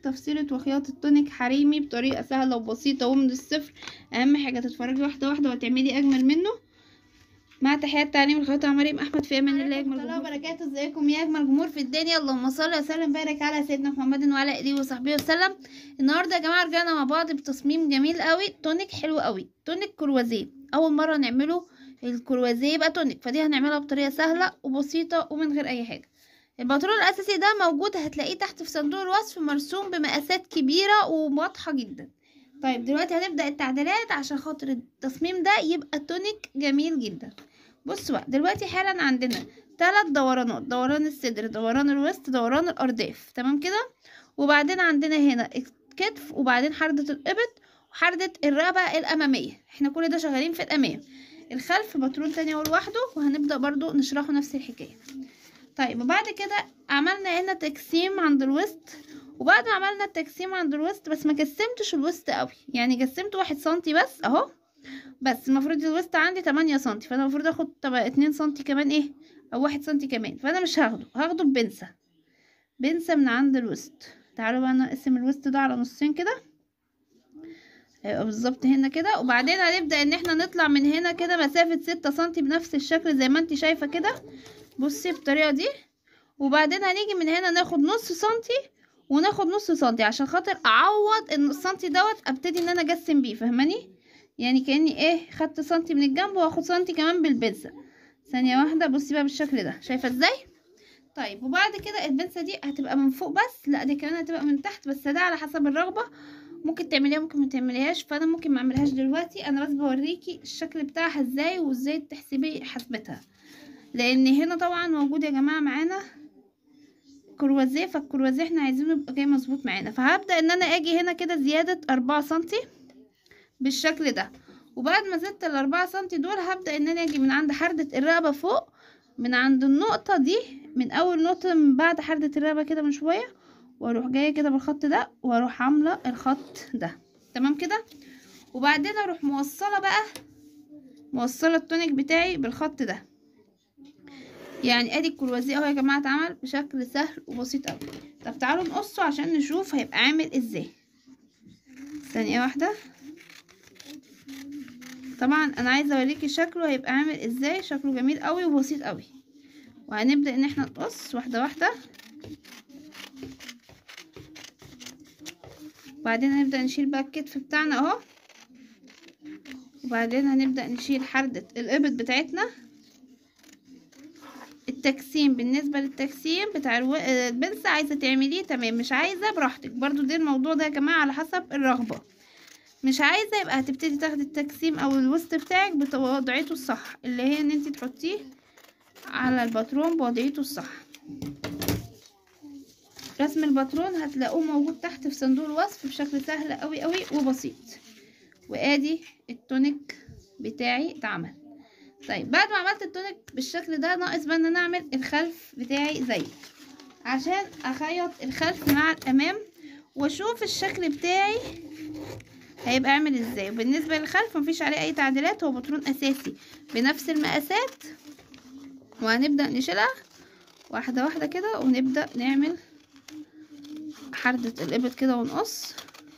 تفصيلة وخياطة تونيك حريمي بطريقة سهلة وبسيطة ومن الصفر اهم حاجة تتفرجي واحدة واحدة وتعملي اجمل منه مع تحيات تعليم الخياطة مريم احمد في امان الله اجمل جمهور وبركاته ازيكم يا اجمل جمهور في الدنيا اللهم صل وسلم بارك على سيدنا محمد وعلى اله وصحبه وسلم النهارده يا جماعه رجعنا مع بعض بتصميم جميل قوي تونيك حلو قوي تونيك كروازيه اول مره نعمله الكروازيه يبقى تونيك فدي هنعملها بطريقه سهله وبسيطه ومن غير اي حاجه الباترون الاساسي ده موجود هتلاقيه تحت في صندوق الوصف مرسوم بمقاسات كبيره وواضحه جدا طيب دلوقتي هنبدا التعديلات عشان خاطر التصميم ده يبقى تونيك جميل جدا بصوا بقى دلوقتي حالا عندنا ثلاث دورانات دوران الصدر دوران الوسط دوران الارداف تمام كده وبعدين عندنا هنا الكتف وبعدين حردة الابط وحردة الرقبة الامامية احنا كل ده شغالين في الامام الخلف باترون تاني اهو لوحده وهنبدأ برضو نشرحه نفس الحكاية طيب وبعد كده عملنا هنا تقسيم عند الوسط وبعد ما عملنا التقسيم عند الوسط بس ما قسمتش الوسط قوي يعني قسمت واحد سنتي بس اهو بس المفروض الوسط عندي تمانية سنتي فانا المفروض اخد تبقى اتنين سنتي كمان ايه او واحد سنتي كمان فانا مش هاخده هاخده ببنسة بنسة من عند الوسط تعالوا بقى نقسم الوسط ده على نصين كده هيبقى بالظبط هنا كده وبعدين هنبدأ ان احنا نطلع من هنا كده مسافة ستة سنتي بنفس الشكل زي ما انت شايفة كده بصي بالطريقة دي وبعدين هنيجي من هنا ناخد نص سنتي وناخد نص سنتي عشان خاطر اعوض ان السنتي دوت ابتدي ان انا اجسم بيه فاهماني يعني كاني ايه خدت سنتي من الجنب واخد سنتي كمان بالبنسة ثانية واحدة بصي بقى بالشكل ده شايفة ازاي طيب وبعد كده البنسة دي هتبقى من فوق بس لا دي كمان هتبقى من تحت بس ده على حسب الرغبة ممكن تعمليها ممكن ما تعمليهاش فانا ممكن ما اعملهاش دلوقتي انا بس بوريكي الشكل بتاعها ازاي وازاي تحسبي حسبتها لان هنا طبعا موجود يا جماعة معانا كروازيه فالكروازيه احنا عايزينه يبقى جاي مظبوط معانا فهبدأ ان انا اجي هنا كده زيادة اربعة سنتي بالشكل ده وبعد ما زدت الاربعة سنتي دول هبدأ ان انا اجي من عند حردة الرقبة فوق من عند النقطة دي من اول نقطة من بعد حردة الرقبة كده من شوية واروح جاية كده بالخط ده واروح عاملة الخط ده تمام كده وبعدين اروح موصلة بقى موصلة التونيك بتاعي بالخط ده يعني ادي الكروازيه اهو يا جماعه اتعمل بشكل سهل وبسيط قوي طب تعالوا نقصه عشان نشوف هيبقى عامل ازاي ثانيه واحده طبعا انا عايزه اوريكي شكله هيبقى عامل ازاي شكله جميل قوي وبسيط قوي وهنبدا ان احنا نقص واحده واحده وبعدين هنبدا نشيل بقى الكتف بتاعنا اهو وبعدين هنبدا نشيل حرده الابط بتاعتنا التجسيم بالنسبة للتجسيم بتاع الو... البنسة عايزة تعمليه تمام مش عايزة براحتك برضو دي الموضوع ده يا جماعة على حسب الرغبة مش عايزة يبقى هتبتدي تاخدي التجسيم او الوسط بتاعك بوضعيته الصح اللي هي ان انت تحطيه على الباترون بوضعيته الصح رسم الباترون هتلاقوه موجود تحت في صندوق الوصف بشكل سهل قوي قوي وبسيط وادي التونيك بتاعي اتعمل طيب بعد ما عملت التونيك بالشكل ده ناقص بقى ان انا اعمل الخلف بتاعي زيه عشان اخيط الخلف مع الامام واشوف الشكل بتاعي هيبقى عامل ازاي وبالنسبه للخلف مفيش عليه اي تعديلات هو باترون اساسي بنفس المقاسات وهنبدا نشيلها واحده واحده كده ونبدا نعمل حردة الابط كده ونقص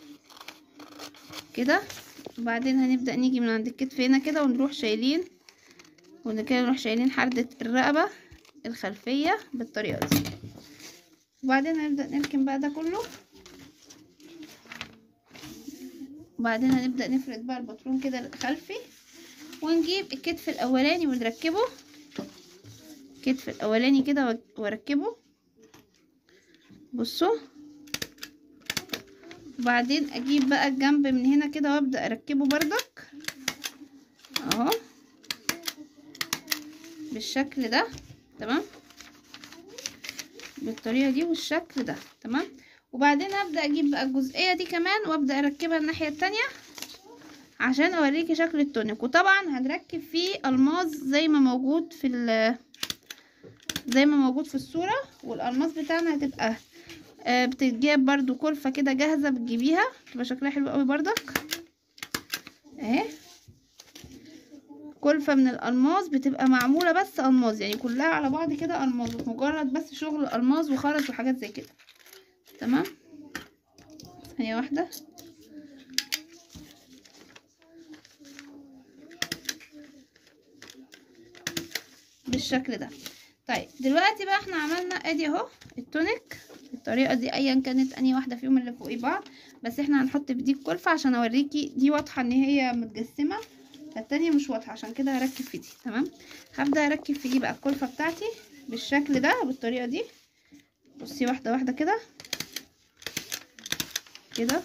كده وبعدين هنبدا نيجي من عند الكتف هنا كده ونروح شايلين وكده نروح شايلين حردة الرقبة الخلفية بالطريقة دي وبعدين هنبدأ نركن بقى ده كله وبعدين هنبدأ نفرد بقى الباترون كده خلفي ونجيب الكتف الأولاني ونركبه الكتف الأولاني كده واركبه بصوا وبعدين اجيب بقى الجنب من هنا كده وابدأ اركبه بردك اهو بالشكل ده تمام بالطريقه دي والشكل ده تمام وبعدين هبدا اجيب بقى الجزئيه دي كمان وابدا اركبها الناحيه التانية عشان اوريكي شكل التونيك وطبعا هنركب فيه الماظ زي ما موجود في ال زي ما موجود في الصوره والالماس بتاعنا هتبقى آه بتتجاب برضو كلفه كده جاهزه بتجيبيها تبقى شكلها حلو قوي بردك اهي كلفة من الألماس بتبقى معمولة بس ألماس يعني كلها على بعض كده ألماس مجرد بس شغل ألماس وخرز وحاجات زي كده تمام ثانيه واحده بالشكل ده طيب دلوقتي بقى احنا عملنا ادي اهو التونيك الطريقه دي ايا كانت انهي واحده فيهم اللي فوقي بعض بس احنا هنحط في دي الكلفه عشان اوريكي دي واضحه ان هي متجسمه فالتانية مش واضحه عشان كده هركب في دي تمام هبدا اركب في دي بقى الكلفه بتاعتي بالشكل ده بالطريقه دي بصي واحده واحده كده كده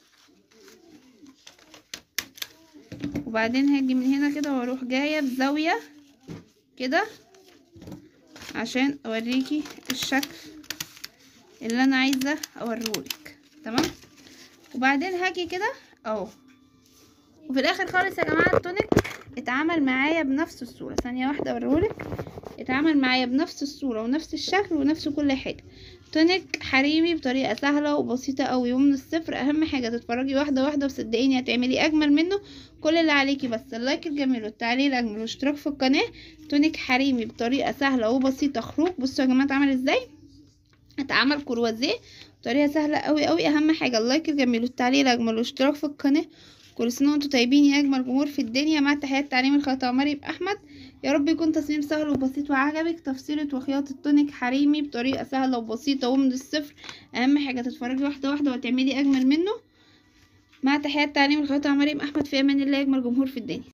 وبعدين هاجي من هنا كده واروح جايه بزاويه كده عشان اوريكي الشكل اللي انا عايزه اوريهولك تمام وبعدين هاجي كده اهو وفي الاخر خالص يا جماعه التونيك اتعمل معايا بنفس الصوره ثانيه واحده اوريهولك اتعمل معايا بنفس الصوره ونفس الشكل ونفس كل حاجه تونيك حريمي بطريقه سهله وبسيطه قوي ومن الصفر اهم حاجه تتفرجي واحده واحده وصدقيني هتعملي اجمل منه كل اللي عليكي بس اللايك الجميل والتعليق الاجمل والاشتراك في القناه تونيك حريمي بطريقه سهله وبسيطه خروج بصوا يا جماعه اتعمل ازاي اتعمل كروازيه بطريقه سهله قوي قوي اهم حاجه اللايك الجميل والتعليق الاجمل والاشتراك في القناه كل سنه وانتم طيبين يا اجمل جمهور في الدنيا مع تحيات تعليم الخياطه مريم احمد يا رب يكون تصميم سهل وبسيط وعجبك تفصيلة وخياطة تونيك حريمي بطريقة سهلة وبسيطة ومن الصفر أهم حاجة تتفرجي واحدة واحدة وتعملي أجمل منه مع تحيات تعليم الخياطة مريم أحمد في أمان الله أجمل جمهور في الدنيا